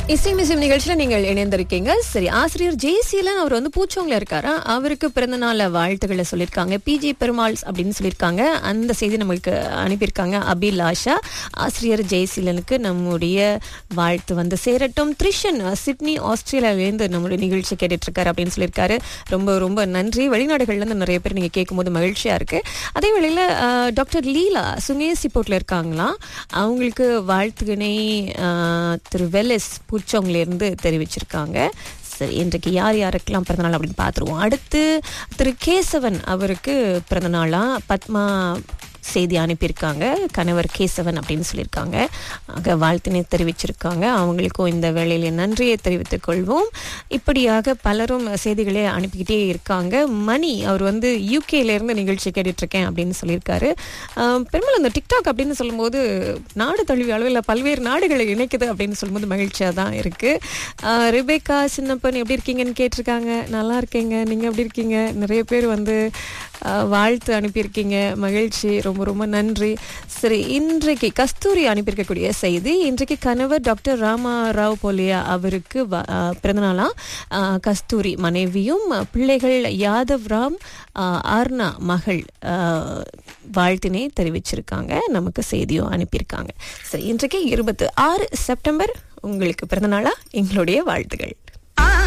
இசை மிசிம் நிகழ்ச்சியில நீங்கள் இணைந்திருக்கீங்க சரி ஆசிரியர் ஜெய்சீலன் அவர் வந்து பூச்சோங்கல இருக்காரா அவருக்கு பிறந்த நாள் வாழ்த்துக்களை சொல்லியிருக்காங்க பிஜி பெருமாள்ஸ் அப்படின்னு சொல்லியிருக்காங்க அந்த செய்தி நம்மளுக்கு அனுப்பியிருக்காங்க அபிலாஷா ஆசிரியர் ஜெய்சீலனுக்கு நம்முடைய வாழ்த்து வந்து சேரட்டும் த்ரிஷன் சிட்னி ஆஸ்திரேலியாவிலேருந்து நம்மளுடைய நிகழ்ச்சி கேட்டுட்டு இருக்காரு அப்படின்னு சொல்லியிருக்காரு ரொம்ப ரொம்ப நன்றி வெளிநாடுகள்ல இருந்து நிறைய பேர் நீங்க கேட்கும்போது மகிழ்ச்சியா இருக்கு அதே வேளையில அஹ், டாக்டர் லீலா சுங்கேசி போர்ட்ல இருக்காங்களாம் அவங்களுக்கு வாழ்த்துக்கினை அஹ், திரு வெலஸ் பூச்சோங்ல இருந்து தெரிவிச்சிருக்காங்க சரி இன்றைக்கு யார் யாருக்கெல்லாம் பிறந்தநாள் அப்படின்னு பார்த்துருவோம் அடுத்து திரு கேசவன் அவருக்கு பிறந்தநாளா பத்மா செய்தி அனுப்பியிருக்காங்க கணவர் கேசவன் அப்படின்னு சொல்லியிருக்காங்க ஆக வாழ்த்தினை தெரிவிச்சிருக்காங்க அவங்களுக்கும் இந்த வேளையில நன்றியை தெரிவித்துக் கொள்வோம் இப்படியாக பலரும் செய்திகளை அனுப்பிக்கிட்டே இருக்காங்க மணி அவர் வந்து யூகேல இருந்து நிகழ்ச்சி கேட்டுட்டு இருக்கேன் அப்படின்னு சொல்லியிருக்காரு ஆஹ் பெரும்பாலும் இந்த டிக்டாக் அப்படின்னு சொல்லும்போது நாடு தழுவிய அளவில் பல்வேறு நாடுகளை இணைக்குது அப்படின்னு சொல்லும்போது மகிழ்ச்சியாக தான் இருக்கு ஆஹ் ரிபேக்கா சின்னப்பன் எப்படி இருக்கீங்கன்னு கேட்டிருக்காங்க நல்லா இருக்கேங்க நீங்க எப்படி இருக்கீங்க நிறைய பேர் வந்து ஆஹ் வாழ்த்து அனுப்பியிருக்கீங்க மகிழ்ச்சி ரொம்ப ரொம்ப நன்றி சரி இன்றைக்கு கஸ்தூரி அனுப்பியிருக்கக்கூடிய செய்தி இன்றைக்கு கணவர் டாக்டர் ராமா ராவ் போலியா அவருக்கு வ- ஆஹ் பிறந்தநாளாம் ஆஹ் கஸ்தூரி மனைவியும் பிள்ளைகள் யாதவ் ராம் ஆஹ் ஆர்னா மகள் ஆஹ் வாழ்த்தினை தெரிவிச்சிருக்காங்க நமக்கு செய்தியும் அனுப்பியிருக்காங்க சரி இன்றைக்கு இருபத்தி ஆறு செப்டம்பர் உங்களுக்கு பிறந்தநாளா எங்களுடைய வாழ்த்துகள்